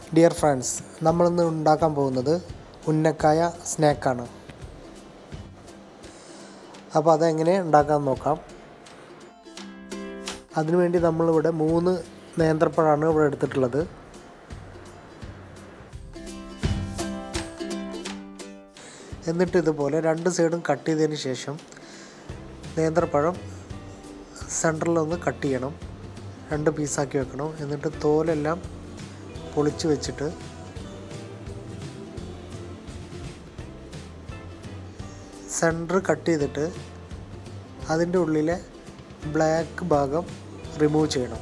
dear friends നമ്മളിന്ന് ഉണ്ടാക്കാൻ പോകുന്നത് ഉന്നക്കായ സ്നാക്കാണ് അപ്പോൾ അതെങ്ങനെ ഉണ്ടാക്കാൻ നോക്കാം അതിനുവേണ്ടി നമ്മളിവിടെ മൂന്ന് നേന്ത്രപ്പഴമാണ് ഇവിടെ എടുത്തിട്ടുള്ളത് എന്നിട്ട് ഇതുപോലെ രണ്ട് സൈഡും കട്ട് ചെയ്തതിന് ശേഷം നേന്ത്രപ്പഴം സെൻറ്ററിലൊന്ന് കട്ട് ചെയ്യണം രണ്ട് പീസാക്കി വെക്കണം എന്നിട്ട് തോലെല്ലാം പൊളിച്ച് വെച്ചിട്ട് സെൻറ്റർ കട്ട് ചെയ്തിട്ട് അതിൻ്റെ ഉള്ളിലെ ബ്ലാക്ക് ഭാഗം റിമൂവ് ചെയ്യണം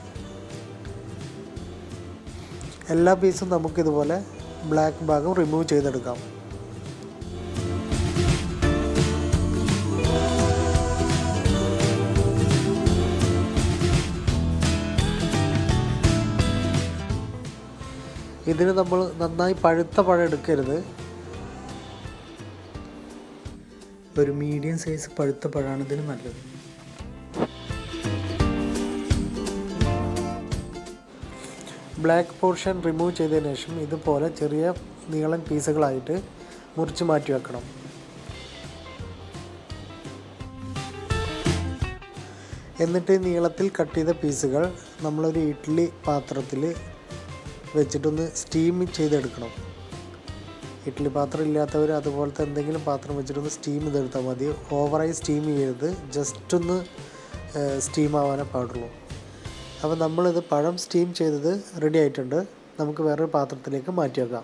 എല്ലാ പീസും നമുക്കിതുപോലെ ബ്ലാക്ക് ഭാഗം റിമൂവ് ചെയ്തെടുക്കാം ഇതിന് നമ്മൾ നന്നായി പഴുത്ത പഴം എടുക്കരുത് ഒരു മീഡിയം സൈസ് പഴുത്ത പഴമാണ് ഇതിന് നല്ലത് ബ്ലാക്ക് പോർഷൻ റിമൂവ് ചെയ്തതിന് ശേഷം ഇതുപോലെ ചെറിയ നീളൻ പീസുകളായിട്ട് മുറിച്ച് മാറ്റി വെക്കണം എന്നിട്ട് നീളത്തിൽ കട്ട് ചെയ്ത പീസുകൾ നമ്മളൊരു ഇഡ്ഡലി പാത്രത്തിൽ വെച്ചിട്ടൊന്ന് സ്റ്റീം ചെയ്തെടുക്കണം ഇഡ്ഡലി പാത്രം ഇല്ലാത്തവർ അതുപോലത്തെ എന്തെങ്കിലും പാത്രം വെച്ചിട്ടൊന്ന് സ്റ്റീം ചെയ്തെടുത്താൽ മതി ഓവറായി സ്റ്റീം ചെയ്യരുത് ജസ്റ്റ് ഒന്ന് സ്റ്റീം ആവാനേ പാടുള്ളൂ അപ്പോൾ നമ്മളിത് പഴം സ്റ്റീം ചെയ്തത് റെഡി ആയിട്ടുണ്ട് നമുക്ക് വേറൊരു പാത്രത്തിലേക്ക് മാറ്റി വെക്കാം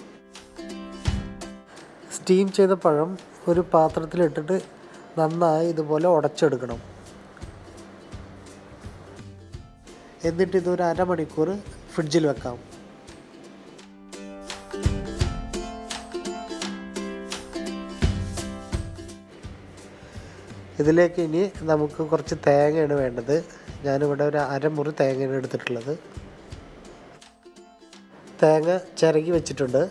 സ്റ്റീം ചെയ്ത പഴം ഒരു പാത്രത്തിലിട്ടിട്ട് നന്നായി ഇതുപോലെ ഉടച്ചെടുക്കണം എന്നിട്ട് ഇതൊരു അരമണിക്കൂർ ഫ്രിഡ്ജിൽ വെക്കാം ഇതിലേക്ക് ഇനി നമുക്ക് കുറച്ച് തേങ്ങയാണ് വേണ്ടത് ഞാനിവിടെ ഒരു അരമുറി തേങ്ങയാണ് എടുത്തിട്ടുള്ളത് തേങ്ങ ചിരകി വെച്ചിട്ടുണ്ട്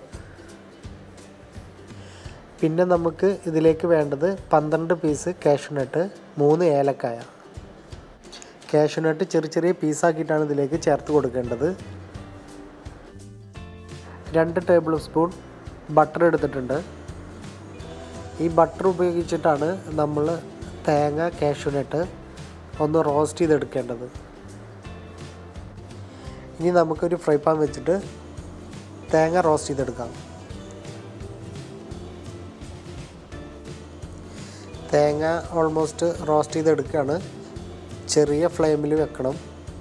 പിന്നെ നമുക്ക് ഇതിലേക്ക് വേണ്ടത് പന്ത്രണ്ട് പീസ് കാഷ്യൂനട്ട് മൂന്ന് ഏലക്കായ കാഷ്യൂനട്ട് ചെറിയ ചെറിയ പീസാക്കിയിട്ടാണ് ഇതിലേക്ക് ചേർത്ത് കൊടുക്കേണ്ടത് രണ്ട് ടേബിൾ സ്പൂൺ ബട്ടർ എടുത്തിട്ടുണ്ട് ഈ ബട്ടർ ഉപയോഗിച്ചിട്ടാണ് നമ്മൾ തേങ്ങ കാഷ്യൂനട്ട് ഒന്ന് റോസ്റ്റ് ചെയ്തെടുക്കേണ്ടത് ഇനി നമുക്കൊരു ഫ്രൈ പാൻ വെച്ചിട്ട് തേങ്ങ റോസ്റ്റ് ചെയ്തെടുക്കാം തേങ്ങ ഓൾമോസ്റ്റ് റോസ്റ്റ് ചെയ്തെടുക്കുകയാണ് ചെറിയ ഫ്ലെയിമിൽ വെക്കണം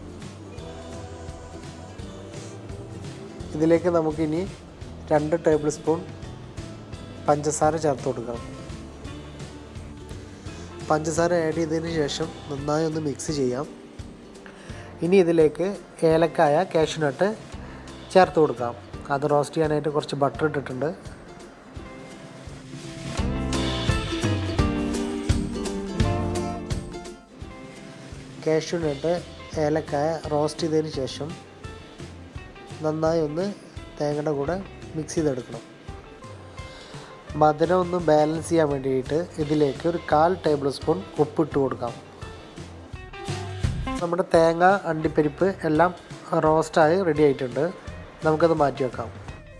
ഇതിലേക്ക് നമുക്കിനി രണ്ട് ടേബിൾ സ്പൂൺ പഞ്ചസാര ചേർത്ത് കൊടുക്കണം പഞ്ചസാര ആഡ് ചെയ്തതിന് ശേഷം നന്നായി ഒന്ന് മിക്സ് ചെയ്യാം ഇനി ഇതിലേക്ക് ഏലക്കായ കാഷ്യൂനട്ട് ചേർത്ത് കൊടുക്കാം അത് റോസ്റ്റ് ചെയ്യാനായിട്ട് കുറച്ച് ബട്ടർ ഇട്ടിട്ടുണ്ട് കാഷ്യൂനട്ട് ഏലക്കായ റോസ്റ്റ് ചെയ്തതിന് ശേഷം നന്നായി ഒന്ന് തേങ്ങയുടെ കൂടെ മിക്സ് ചെയ്തെടുക്കണം മധുരം ഒന്ന് ബാലൻസ് ചെയ്യാൻ വേണ്ടിയിട്ട് ഇതിലേക്ക് ഒരു കാൽ ടേബിൾ സ്പൂൺ ഉപ്പിട്ട് കൊടുക്കാം നമ്മുടെ തേങ്ങ അണ്ടിപ്പരിപ്പ് എല്ലാം റോസ്റ്റായി റെഡി ആയിട്ടുണ്ട് നമുക്കത് മാറ്റി വെക്കാം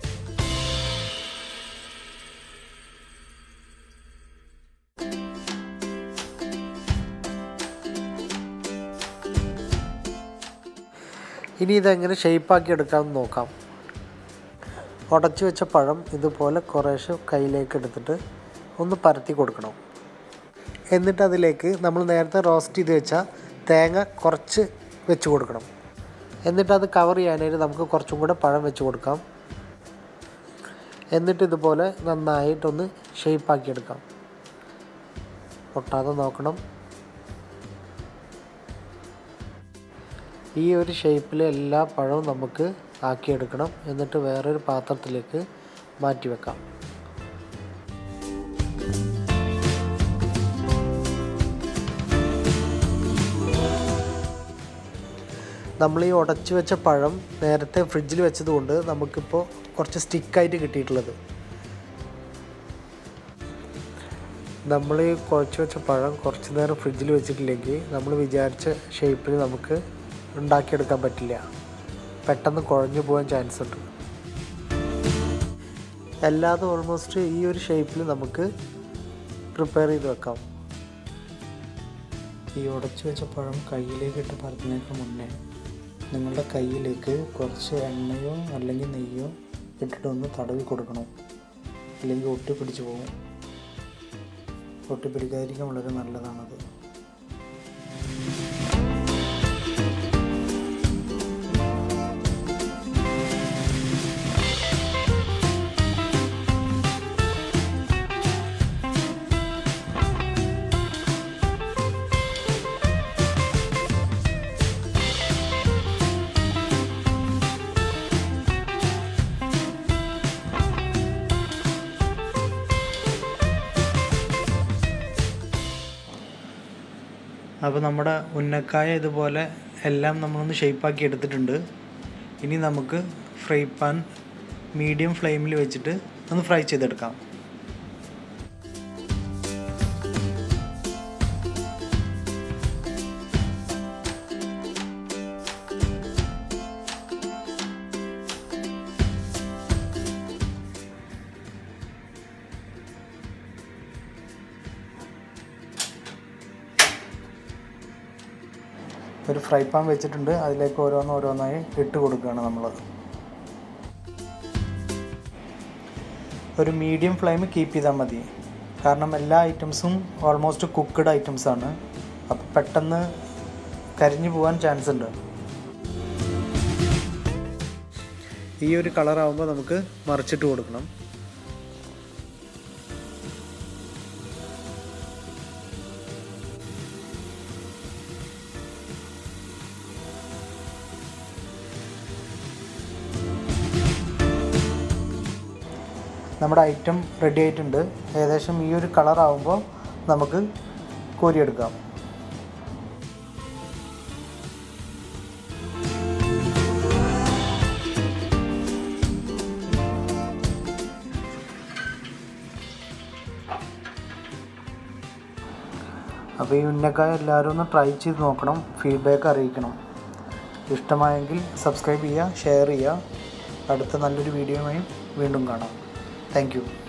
ഇനി ഇതെങ്ങനെ ഷേപ്പാക്കി എടുക്കാമെന്ന് നോക്കാം ഉടച്ചു വെച്ച പഴം ഇതുപോലെ കുറേശ്ശെ കയ്യിലേക്ക് എടുത്തിട്ട് ഒന്ന് പരത്തി കൊടുക്കണം എന്നിട്ട് അതിലേക്ക് നമ്മൾ നേരത്തെ റോസ്റ്റ് ചെയ്ത് വെച്ച തേങ്ങ കുറച്ച് വെച്ച് കൊടുക്കണം എന്നിട്ട് അത് കവർ ചെയ്യാനായിട്ട് നമുക്ക് കുറച്ചും കൂടെ പഴം വെച്ച് കൊടുക്കാം എന്നിട്ട് ഇതുപോലെ നന്നായിട്ടൊന്ന് ഷേപ്പാക്കി എടുക്കാം പൊട്ടാതെ നോക്കണം ഈ ഒരു ഷേപ്പിൽ എല്ലാ പഴവും നമുക്ക് ആക്കിയെടുക്കണം എന്നിട്ട് വേറൊരു പാത്രത്തിലേക്ക് മാറ്റി വെക്കാം നമ്മൾ ഈ ഉടച്ചു വെച്ച പഴം നേരത്തെ ഫ്രിഡ്ജിൽ വെച്ചതുകൊണ്ട് നമുക്കിപ്പോൾ കുറച്ച് സ്റ്റിക്കായിട്ട് കിട്ടിയിട്ടുള്ളത് നമ്മൾ ഈ കുഴച്ച് വെച്ച പഴം കുറച്ച് നേരം ഫ്രിഡ്ജിൽ വെച്ചിട്ടില്ലെങ്കിൽ നമ്മൾ വിചാരിച്ച ഷേപ്പിൽ നമുക്ക് ഉണ്ടാക്കിയെടുക്കാൻ പറ്റില്ല പെട്ടെന്ന് കുഴഞ്ഞു പോകാൻ ചാൻസ് ഉണ്ട് എല്ലാതും ഓൾമോസ്റ്റ് ഈ ഒരു ഷേപ്പിൽ നമുക്ക് പ്രിപ്പയർ ചെയ്ത് വെക്കാം ഈ ഉടച്ചു വെച്ച പഴം കയ്യിലേക്ക് ഇട്ട് പരത്തുന്നതിന് മുന്നേ നിങ്ങളുടെ കയ്യിലേക്ക് കുറച്ച് എണ്ണയോ അല്ലെങ്കിൽ നെയ്യോ ഇട്ടിട്ടൊന്ന് തടവി കൊടുക്കണം അല്ലെങ്കിൽ ഒട്ടിപ്പിടിച്ച് പോകും ഒട്ടിപ്പിടിക്കാതിരിക്കാൻ വളരെ നല്ലതാണത് അപ്പോൾ നമ്മുടെ ഉന്നക്കായ ഇതുപോലെ എല്ലാം നമ്മളൊന്ന് ഷേപ്പാക്കി എടുത്തിട്ടുണ്ട് ഇനി നമുക്ക് ഫ്രൈ പാൻ മീഡിയം ഫ്ലെയിമിൽ വെച്ചിട്ട് ഒന്ന് ഫ്രൈ ചെയ്തെടുക്കാം ഒരു ഫ്രൈ പാൻ വെച്ചിട്ടുണ്ട് അതിലേക്ക് ഓരോന്ന് ഓരോന്നായി ഇട്ട് കൊടുക്കുകയാണ് നമ്മൾ ഒരു മീഡിയം ഫ്ലെയിം കീപ്പ് ചെയ്താൽ മതി കാരണം എല്ലാ ഐറ്റംസും ഓൾമോസ്റ്റ് കുക്ക്ഡ് ഐറ്റംസ് ആണ് അപ്പോൾ പെട്ടെന്ന് കരിഞ്ഞു പോകാൻ ചാൻസ് ഉണ്ട് ഈ ഒരു കളറാകുമ്പോൾ നമുക്ക് മറിച്ചിട്ട് കൊടുക്കണം നമ്മുടെ ഐറ്റം റെഡി ആയിട്ടുണ്ട് ഏകദേശം ഈ ഒരു കളറാകുമ്പോൾ നമുക്ക് കോരിയെടുക്കാം അപ്പോൾ ഈ ഉന്നക്കായ എല്ലാവരും ഒന്ന് ട്രൈ ചെയ്ത് നോക്കണം ഫീഡ്ബാക്ക് അറിയിക്കണം ഇഷ്ടമായെങ്കിൽ സബ്സ്ക്രൈബ് ചെയ്യുക ഷെയർ ചെയ്യുക അടുത്ത നല്ലൊരു വീഡിയോയുമായും വീണ്ടും കാണാം താങ്ക്